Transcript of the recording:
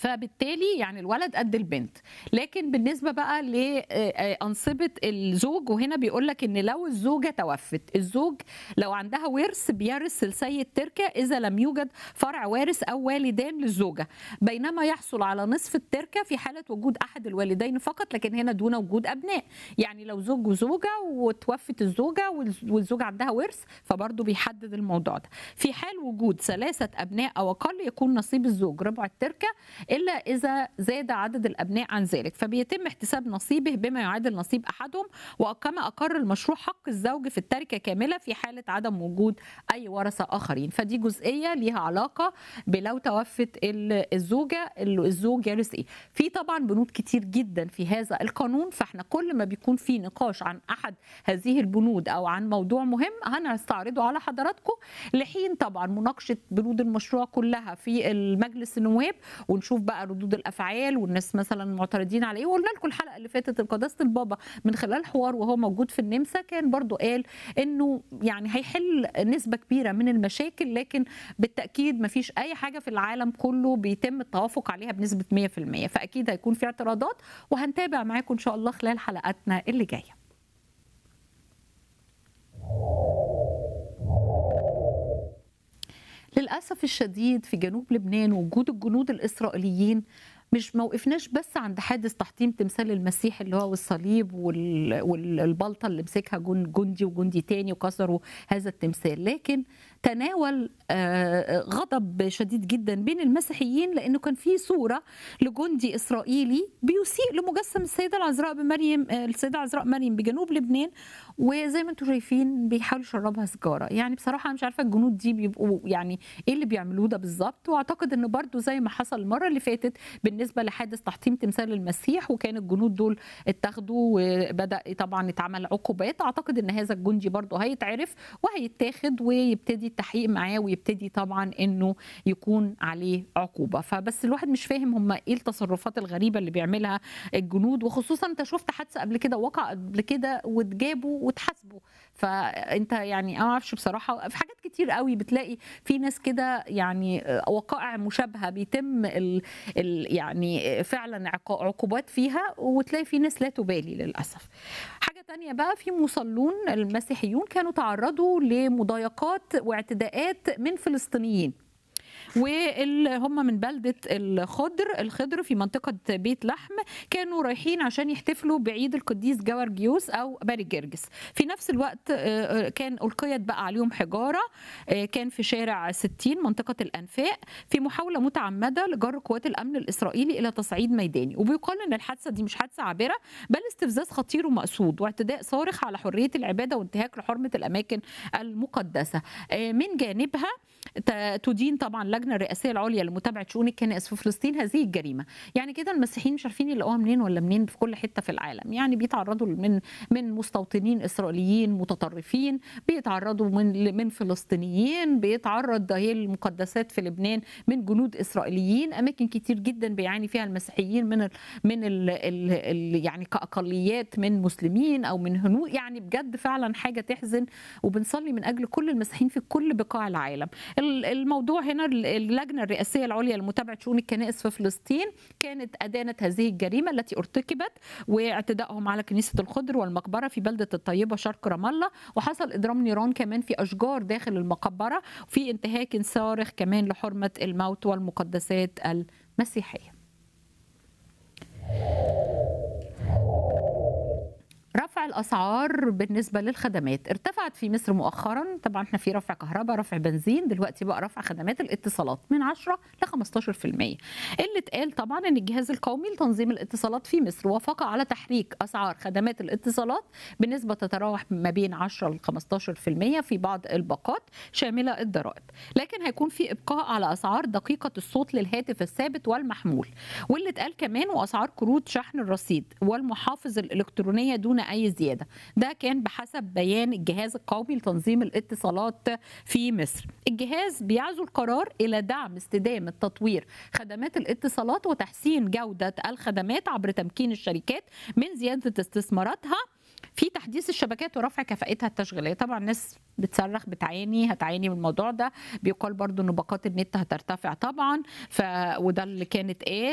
فبالتالي يعني الولد قد البنت لكن بالنسبه بقى لانصبه الزوج وهنا بيقول لك ان لو الزوجه توفت الزوج لو عندها ورث بيرث ثلثي التركه اذا لم يوجد فرع وارث او والدان للزوجه بينما يحصل على نصف التركه في حاله وجود احد الوالدين فقط لكن هنا دون وجود ابناء يعني لو زوج وزوجه وتوفت الزوجه والزوجه عندها ورث فبرضه بيحدد الموضوع ده في حال وجود ثلاثه ابناء او اقل يكون نصيب الزوج ربع التركه الا اذا زاد عدد الابناء عن ذلك فبيتم احتساب نصيبه بما يعادل نصيب احدهم وكما اقر المشروع حق الزوج في التركه كامله في حاله عدم وجود اي ورثه اخرين فدي جزئيه ليها علاقه بلو توفت الزوجه الزوج يرث ايه في طبعا بنود كتير جدا في هذا القانون فاحنا كل ما بيكون في نقاش عن احد هذه البنود او عن موضوع مهم هنستعرضه على حضراتكم لحين طبعا مناقشه بنود المشروع كلها في المجلس النواب ونشوف بقى ردود الافعال والناس مثلا معترضين على ايه وقلنا لكم الحلقه اللي فاتت قداسه البابا من خلال حوار وهو موجود في النمسا كان برضو قال انه يعني هيحل نسبه كبيره من المشاكل لكن بالتاكيد ما فيش اي حاجه في العالم كله بيتم التوافق عليها بنسبه 100% فاكيد هيكون في اعتراضات وهنتابع معاكم ان شاء الله خلال حلقاتنا اللي جايه للاسف الشديد في جنوب لبنان وجود الجنود الاسرائيليين مش موقفناش بس عند حادث تحطيم تمثال المسيح اللي هو الصليب والبلطه اللي مسكها جندي وجندي تاني وكسروا هذا التمثال لكن تناول غضب شديد جدا بين المسيحيين لانه كان في صوره لجندي اسرائيلي بيسيء لمجسم السيده العذراء بمريم السيده العذراء مريم بجنوب لبنان وزي ما انتم شايفين بيحاولوا يشربها سيجاره يعني بصراحه انا مش عارفه الجنود دي بيبقوا يعني ايه اللي بيعملوه ده بالظبط واعتقد ان برضو زي ما حصل المره اللي فاتت بالنسبه لحادث تحطيم تمثال المسيح وكان الجنود دول اتاخدوا وبدا طبعا يتعمل عقوبات اعتقد ان هذا الجندي برضو هيتعرف وهيتاخد ويبتدي التحقيق معاه ويبتدي طبعا انه يكون عليه عقوبه فبس الواحد مش فاهم هم ايه التصرفات الغريبه اللي بيعملها الجنود وخصوصا انت شفت حادثه قبل كده وقع قبل كده واتجابوا واتحاسبوا فانت يعني انا ما اعرفش بصراحه في حاجات كتير قوي بتلاقي في ناس كده يعني وقائع مشابهه بيتم ال ال يعني فعلا عقوبات فيها وتلاقي في ناس لا تبالي للاسف حاجه تانية بقى في مصلون المسيحيون كانوا تعرضوا لمضايقات واعتداءات من فلسطينيين وهم من بلدة الخضر الخضر في منطقة بيت لحم كانوا رايحين عشان يحتفلوا بعيد القديس جورجيوس أو باري جرجس في نفس الوقت كان ألقيت بقى عليهم حجارة كان في شارع 60 منطقة الأنفاق في محاولة متعمدة لجر قوات الأمن الإسرائيلي إلى تصعيد ميداني وبيقال أن الحادثة دي مش حادثة عابرة بل استفزاز خطير ومقصود واعتداء صارخ على حرية العبادة وانتهاك لحرمة الأماكن المقدسة من جانبها تدين طبعا اللجنه الرئاسيه العليا لمتابعه شؤون الكنائس في فلسطين هذه الجريمه يعني كده المسيحيين مش عارفين يلاقوها منين ولا منين في كل حته في العالم يعني بيتعرضوا من من مستوطنين اسرائيليين متطرفين بيتعرضوا من من فلسطينيين بيتعرض هي المقدسات في لبنان من جنود اسرائيليين اماكن كتير جدا بيعاني فيها المسيحيين من ال من ال ال ال يعني كاقليات من مسلمين او من هنود يعني بجد فعلا حاجه تحزن وبنصلي من اجل كل المسيحيين في كل بقاع العالم الموضوع هنا اللجنه الرئاسيه العليا لمتابعه شؤون الكنائس في فلسطين كانت ادانت هذه الجريمه التي ارتكبت واعتدائهم على كنيسه الخضر والمقبره في بلده الطيبه شرق رام الله وحصل اضرام نيران كمان في اشجار داخل المقبره في انتهاك صارخ كمان لحرمه الموت والمقدسات المسيحيه رفع الاسعار بالنسبه للخدمات ارتفعت في مصر مؤخرا طبعا احنا في رفع كهرباء رفع بنزين دلوقتي بقى رفع خدمات الاتصالات من 10 ل 15% اللي اتقال طبعا ان الجهاز القومي لتنظيم الاتصالات في مصر وافق على تحريك اسعار خدمات الاتصالات بنسبه تتراوح ما بين 10 ل 15% في بعض الباقات شامله الضرائب لكن هيكون في ابقاء على اسعار دقيقه الصوت للهاتف الثابت والمحمول واللي اتقال كمان واسعار كروت شحن الرصيد والمحافظ الالكترونيه دون اي زياده ده كان بحسب بيان الجهاز القومي لتنظيم الاتصالات في مصر الجهاز بيعزو القرار الى دعم استدامه تطوير خدمات الاتصالات وتحسين جوده الخدمات عبر تمكين الشركات من زياده استثماراتها في تحديث الشبكات ورفع كفاءتها التشغيليه طبعا الناس بتصرخ بتعاني هتعاني من الموضوع ده بيقال برضو ان باقات النت هترتفع طبعا ف وده اللي كانت قال